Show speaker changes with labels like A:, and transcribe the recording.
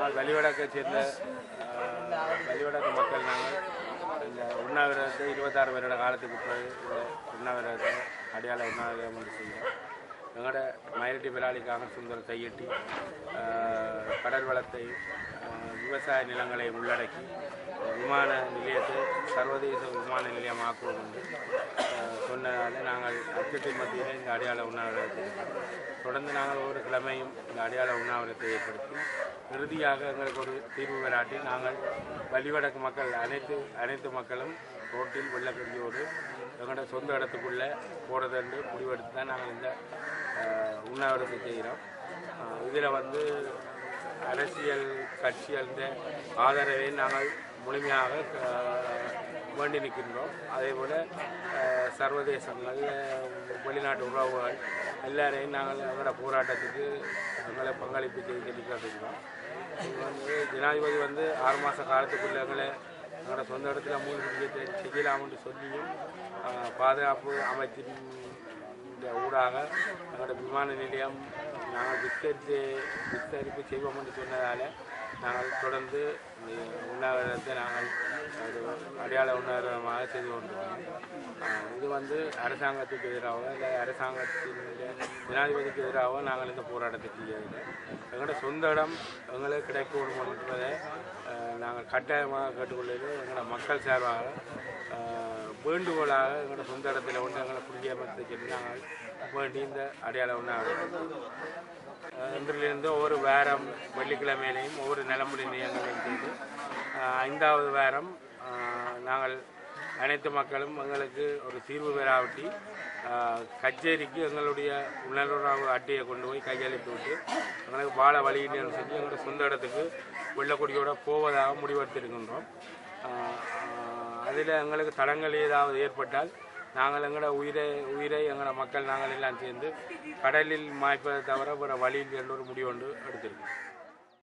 A: நாங்கள் வெளிவடக்கை சேர்ந்த அஹ், வலிவடக்கு மக்கள் நாங்கள் இந்த உண்ணாவிரதத்தை இருபத்தாறு வருட காலத்துக்கு பிறகு இந்த உண்ணாவிரதத்தை அடையாள உண்ணாவிரதம் என்று செய்கிறோம் எங்களோட மயிரட்டி பிராளிக்காக சுந்தர கையெட்டி அஹ், கடல் வளத்தை அஹ், விவசாய நிலங்களை உள்ளடக்கி விமான நிலையத்தை சர்வதேச விமான நிலையம் ஆக்குவோம் என்று அஹ், சொன்னதால் நாங்கள் அச்சத்தின் மத்தியில் இந்த அடையாள உண்ணாவிரதத்தை இருக்கிறோம். தொடர்ந்து நாங்கள் ஒவ்வொரு கிழமையும் இந்த அடையாள உண்ணாவிரத்தை ஏற்படுத்தி இறுதியாக எங்களுக்கு ஒரு தீர்வு பெறாட்டி நாங்கள் வலிவடக்கு மக்கள் அனைத்து அனைத்து மக்களும் ரோட்டில் வெள்ளக்கடியோடு எங்களோட சொந்த இடத்துக்குள்ளே போகிறதுன்னு முடிவெடுத்து தான் நாங்கள் இந்த அஹ், உண்ணாவிரதத்தை செய்கிறோம் இதில் வந்து அரசியல் கட்சிகளின் ஆதரவை நாங்கள் முழுமையாக அஹ், வேண்டி நிற்கின்றோம் அதே போல் சர்வதேசங்கள் அஹ், வெளிநாட்டு உறவுகள் எல்லாரையும் நாங்கள் எங்களோட போராட்டத்துக்கு எங்களை பங்களிப்பு செய்து சொல்லிக்கிறோம் இது வந்து ஜனாதிபதி வந்து ஆறு மாத காலத்துக்குள்ள எங்களை எங்களோட சொந்த இடத்துல மூணு விஷயத்தை செய்யலாம்னு சொல்லியும் அஹ், பாதுகாப்பு அமைச்சின் இந்த ஊடாக எங்களோட விமான நிலையம் நாங்கள் விஸ்தரித்து விஸ்தரிப்பு செய்வோம் என்று சொன்னதால் நாங்கள் தொடர்ந்து இந்த உண்ணாவிரதத்தை நாங்கள் ஒரு அடையாள உண்ணாவிரதமாக செய்து கொண்டிருக்கோம் ஆஹ் இது வந்து அரசாங்கத்துக்கு எதிராக இல்லை அரசாங்கத்தின் ஜனாதிபதிக்கு எதிராக நாங்கள் இந்த போராட்டத்தை செய்யவில்லை எங்களோட சொந்த இடம் எங்களுக்கு கிடைக்கணும் என்பதை ஆஹ் நாங்கள் கட்டாயமாக கேட்டுக்கொள்வது எங்களோட மக்கள் சார்பாக ஆஹ் வேண்டுகோளாக எங்களோட சொந்த இடத்துல ஒன்று எங்களை குடியமர்த்த சொல்லி நாங்கள் வேண்டி இந்த அடையாள உண்ணாவிரதம் அஹ் இன்றிலிருந்து ஒவ்வொரு வாரம் வெள்ளிக்கிழமையிலையும் ஒவ்வொரு நிலமுடி நிலையங்களையும் செய்து அஹ் ஐந்தாவது வாரம் அஹ் நாங்கள் அனைத்து மக்களும் எங்களுக்கு ஒரு தீர்வு பெறாவட்டி அஹ் கச்சேரிக்கு எங்களுடைய உணர்வு அட்டையை கொண்டு போய் கையளித்து விட்டு எங்களுக்கு வாழ வழியின்னு சொல்லி எங்களோட சொந்த இடத்துக்கு வெள்ளக்கொடியோட போவதாக முடிவெடுத்திருக்கின்றோம் அதில் எங்களுக்கு தடங்கள் ஏதாவது ஏற்பட்டால் நாங்கள் எங்களோட உயிரை உயிரை எங்களோட மக்கள் நாங்கள் எல்லாம் சேர்ந்து கடலில் மாய்ப்பதை தவிர வேறு வழியில் என்ற ஒரு முடிவு ஒன்று எடுத்திருக்கோம்